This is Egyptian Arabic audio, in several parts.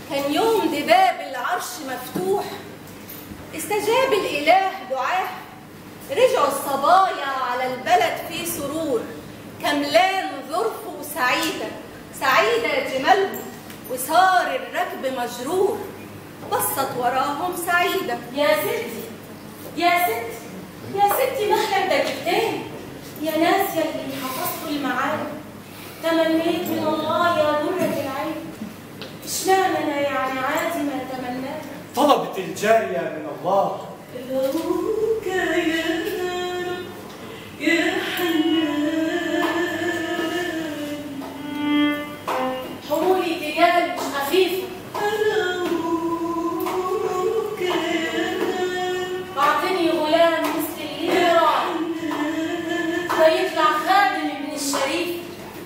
كان يوم دباب العرش مفتوح استجاب الإله دعاه رجعوا الصبايا على البلد في سرور كملان ظرفه سعيدة سعيدة جمالهم وصار الركب مجرور بصت وراهم سعيدة يا ستي يا ستي يا ستي مهلا دقيقتين يا ناس يلي حفظتوا المعاني تمنيت من الله يا درة العين اشمعنى انا يعني عادي ما تمنيت طلبت الجارية من الله لوك يا رب يا حنان حمولي تجال مش خفيفة لوك يا رب أعطني غلام مثل الليرة فيطلع خادم ابن الشريف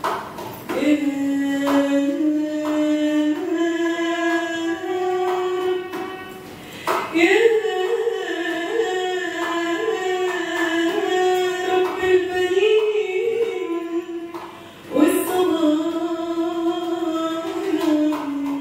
يا رب البنين والصلاة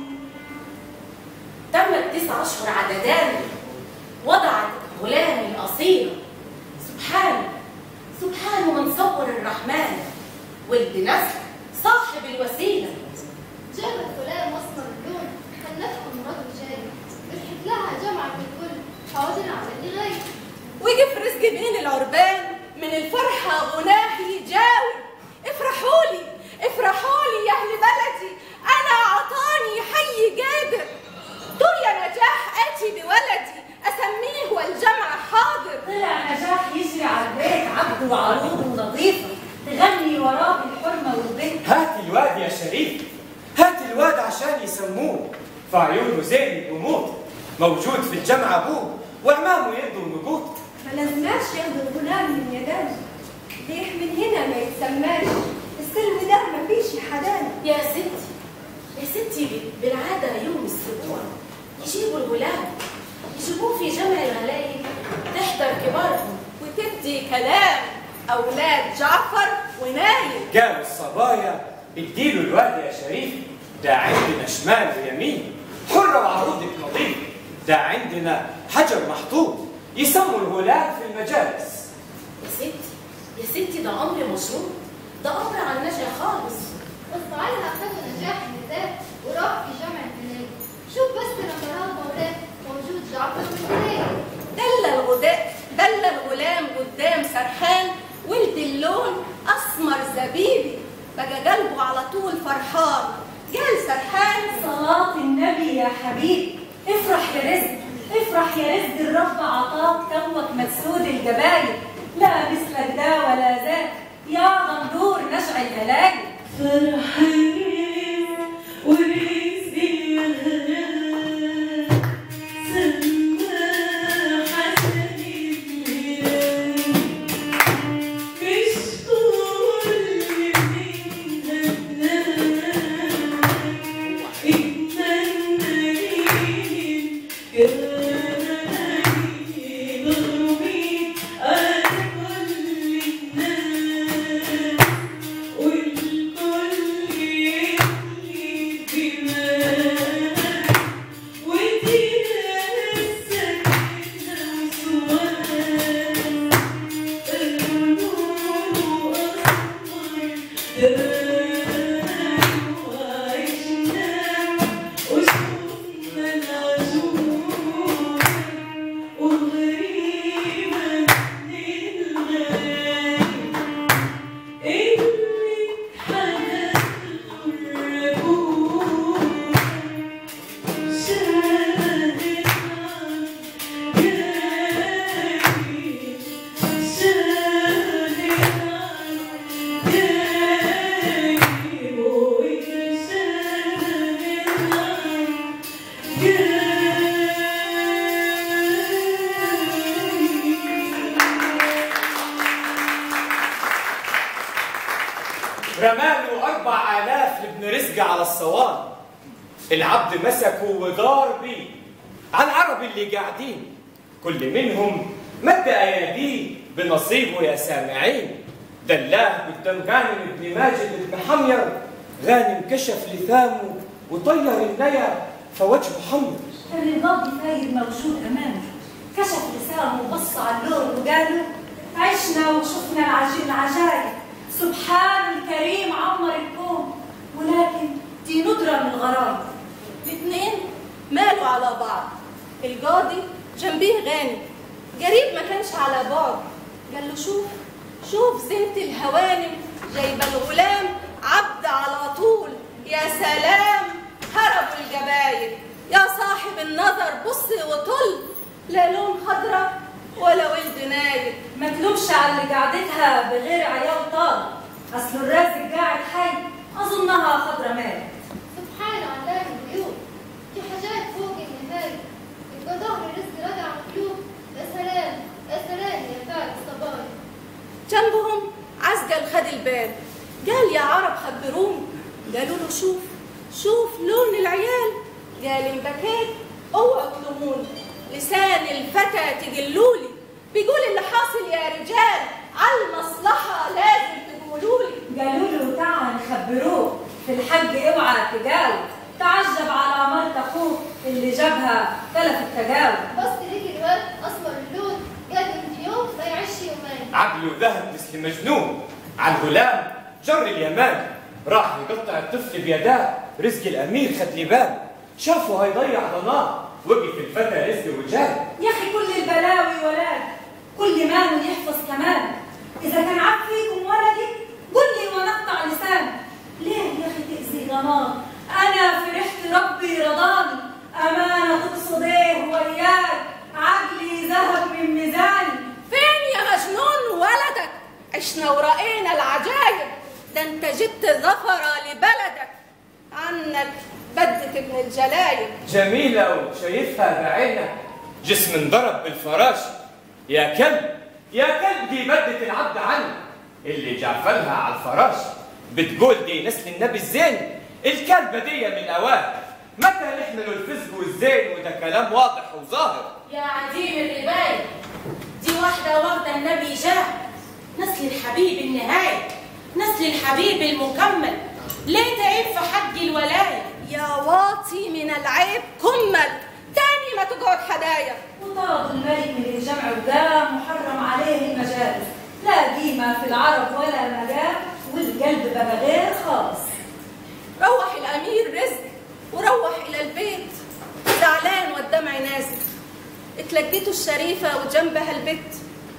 تمت تسع أشهر عددان وضعت غلام الأصيل سبحان سبحان من صور الرحمن ولد نسل صاحب الوسيلة جابت فلان مصدر اللون خلتهم رجل جاي رحت لها جمعة بالكل حوالين على اللي غايب وجي في رزق بين العربان من الفرحة غناه يجاوب افرحوا لي افرحوا لي يا أهل بلدي أنا عطاني حي جابر دنيا نجاح آتي بولدي أسميه والجمع حاضر طلع نجاح يجري على البيت عبد وعروض ونظيفة تغني وراه بالحرمة والبنت هات الواد يا شريف هات الواد عشان يسموه فعيونه زين الغموض موجود في الجامعة أبوه وعمامه يرضوا النقود ما لازمناش ياخدوا الغلام من يدانا ليه من هنا ما يتسماش السلم ده ما فيش حدانا يا ستي يا ستي بالعادة يوم السبوع يجيبوا الغلام يجيبوه في جمع الغلايب تحضر كبارهم وتدي كلام أولاد جعفر ونايم قالوا الصبايا اديله الواد يا شريف ده عندنا شمال ويمين حرة وعروضك نظيف ده عندنا حجر محطوط يسموا الغلام في المجالس يا ستي يا ستي ده أمر مشروط ده أمر عن نجا خالص بس تعالى أخذوا نجاح النساء وراح في جمع البنات شوف بس لما راه مولاه موجود جعفر والبنات دل الغداء دل الغلام قدام سرحان ولد اللون أسمر زبيبي بقى قلبه على طول فرحان قال سرحان صلاة النبي يا حبيبي افرح يا رزق افرح يا رزق الرب عطاك توك مسود الجبايل لا مثلك ده ولا ذاك يا غندور نشع الهلايل فرحي ورزقي يا هلا سما حسني مش كل من هداك رماله أربع آلاف لابن رزق على الصوان العبد مسكه ودار بيه على العرب اللي قاعدين كل منهم مد أياديه بنصيبه يا سامعين دلاه قدام غانم ابن ماجد بن حمير غانم كشف لثامه وطير النيا فوجهه حمر الرضا فايد موجود امامه كشف لسانه وبص على اللون وقال له عشنا وشفنا العج- العجائب سبحان الكريم عمر الكون ولكن دي ندرة من الغرام الاتنين مالوا على بعض القاضي جنبيه غاني قريب ما كانش على بعد قال له شوف شوف زينة الهوانم جايبة الغلام عبد على طول يا سلام هربوا الجبايل يا صاحب النظر بص وطل لا لون خضرة ولا ولد نايل ما تلومش على اللي قعدتها بغير عيال طال اصل الرازق قاعد حي اظنها خضرة مات سبحان علام الغيوب في حاجات فوق النهاية يبقى ظهر الرزق راجع مقلوب يا سلام يا سلام يا فارس صبايا جنبهم عسجل خد البال قال يا عرب خبروني قالوا له شوف شوف لون العيال قال ان بكيت اوعوا تلوموني لسان الفتى تجلولي بيقول اللي حاصل يا رجال على المصلحة لازم تقولولي قالوا له تعال خبروه في الحج اوعى تجاوب تعجب على مرت اخوه اللي جابها تلف التجاوب بص لقي الواد اسمر اللون قال من يوم ما يعيش يومين عقله ذهب مثل مجنون على الغلام جر اليمان راح يقطع الطفل بيداه رزق الامير خد لي بال شافه هيضيع ضناه وقف الفتى رزق وجاه يا اخي كل البلاوي ولاد كل مال يحفظ كمان اذا كان عب فيكم ولدي قل لي ونقطع لسان ليه يا اخي تاذي ضنان انا فرحت ربي رضاني امانه تقصد ايه وياك عقلي ذهب من ميزاني فين يا مجنون ولدك عشنا ورأينا العجايب ده انت جبت ظفرة لبلدك عنك بدت ابن الجلايب جميلة وشايفها بعينك جسم انضرب بالفراش يا كلب يا كلب دي بدت العبد عنك اللي جعفلها على الفراش بتقول دي نسل النبي الزين الكلبة دي من أواه متى نحمل الفزق والزين وده كلام واضح وظاهر يا عديم الرباية دي واحدة واخدة النبي جاه نسل الحبيب النهاية نسل الحبيب المكمل ليه تعيب في حج الولاية يا واطي من العيب كمل تاني ما تقعد حدايا وطرد الملك من الجمع وقام محرم عليه المجالس لا قيمة في العرب ولا مجال والقلب بقى غير خالص روح الأمير رزق وروح إلى البيت زعلان والدمع نازل اتلقيته الشريفة وجنبها البت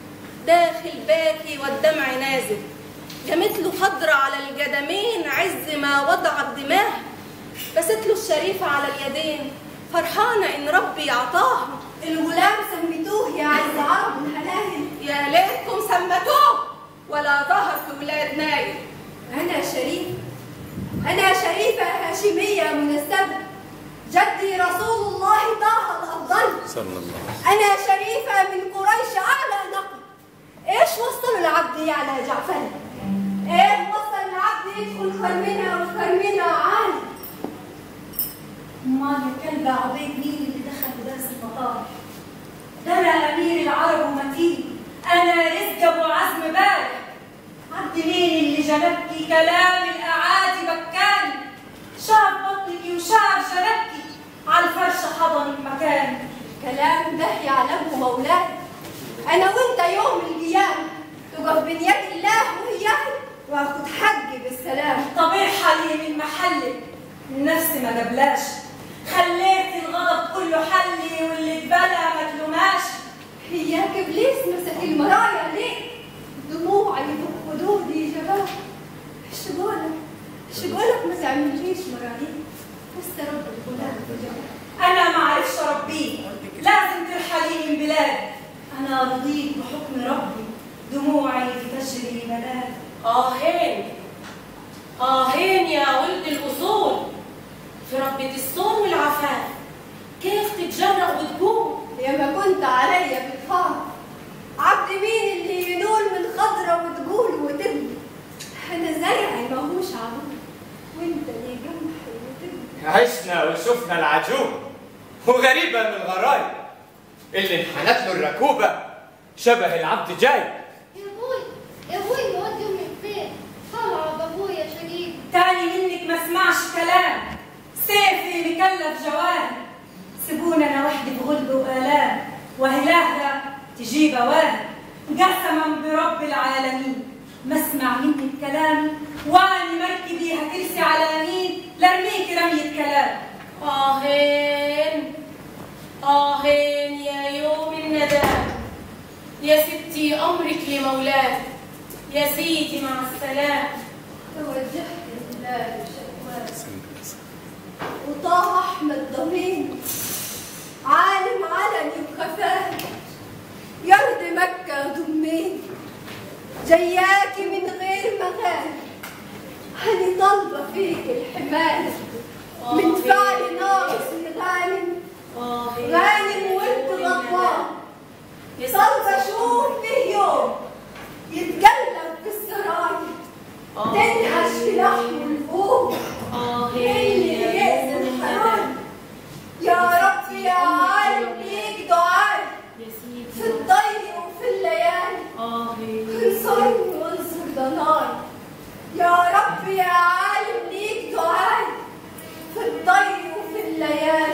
داخل باكي والدمع نازل جمت له خضرة على القدمين عز ما وضع الدماغ بست له الشريفة على اليدين فرحانة إن ربي عطاها الغلام سميتوه يا عز عرب الهلاهل يا ليتكم سمتوه ولا ظهر في ولاد نايل أنا شريف أنا شريفة هاشمية منسبة جدي رسول الله طه الأفضل صلى الله أنا شريفة من قريش أعلى نقل إيش وصل العبد على جعفر إيه وصل العبد يدخل كرمنا وكرمنا عالي امال يا كلب عبيد مين اللي دخل بدرس المطار ده انا امير العرب ومتين انا رزق ابو عزم بارك عبد مين اللي جلبكي كلام الاعادي بكاني شاف بطنك وشاف جلبكي على الفرش حضنك مكان كلام ده يعلمه مولاي أنا وأنت يوم القيامة تقف بين يد الله وإياه وآخد حقي بالسلام طبيعي حالي من محلك من نفسي ما قبلاش خليتي الغضب كله حلي واللي اتبلى ما تلوماش هياك إبليس مسك المرايا ليه دموعي في خدودي جبال شقولك شقولك ما تعمليش مرايا بس رب الغلام جبال انا ما اعرفش اربيه لازم ترحلي من بلادي انا رضيت بحكم ربي دموعي تجري بلاد آهين آهين يا ولد الأصول في ربة الصون والعفاف كيف تتجرأ وتقوم يا ما كنت عليا بتفاهم عبد مين اللي ينول من خضرة وتقول وتبني أنا زرعي ماهوش عمود وأنت اللي جمحي وتبني عشنا وشفنا العجوب وغريبة من الغرايب اللي انحنت له الركوبة شبه العبد جاي يا ابوي يا ابوي مودي امي فين طالعه بابويا شقيق تاني منك ما اسمعش كلام سيفي مكلف جواه سيبونا انا وحدي بغلب والام وهلاها تجيب اواه قسما برب العالمين ما اسمع مني الكلام واني مركبي هترسي على مين لارميك رمية كلام آهين آهين يا يوم الندام يا ستي أمرك لمولاه يا سيدي مع السلام توجهت لله شكواه وطه احمد ضمين عالم علني وخفاه يرضي مكة ضمين جياكي من غير مغاني هني طالبة فيك الحماية من فعل ناقص الغانم آهين غانم وانت غضبان طالبة اشوف فيه يوم يتقلب في السراير تنهش في لحمه الفوق آهين اللي يا يأذن يوم الحرام الندام يا رب يا عالم ليك دعاء يا في سيدي الضيق وفي الليالي آهين انصرني وانصر ضناي يا رب يا عالم ليك دعاء في الضيق وفي الليالي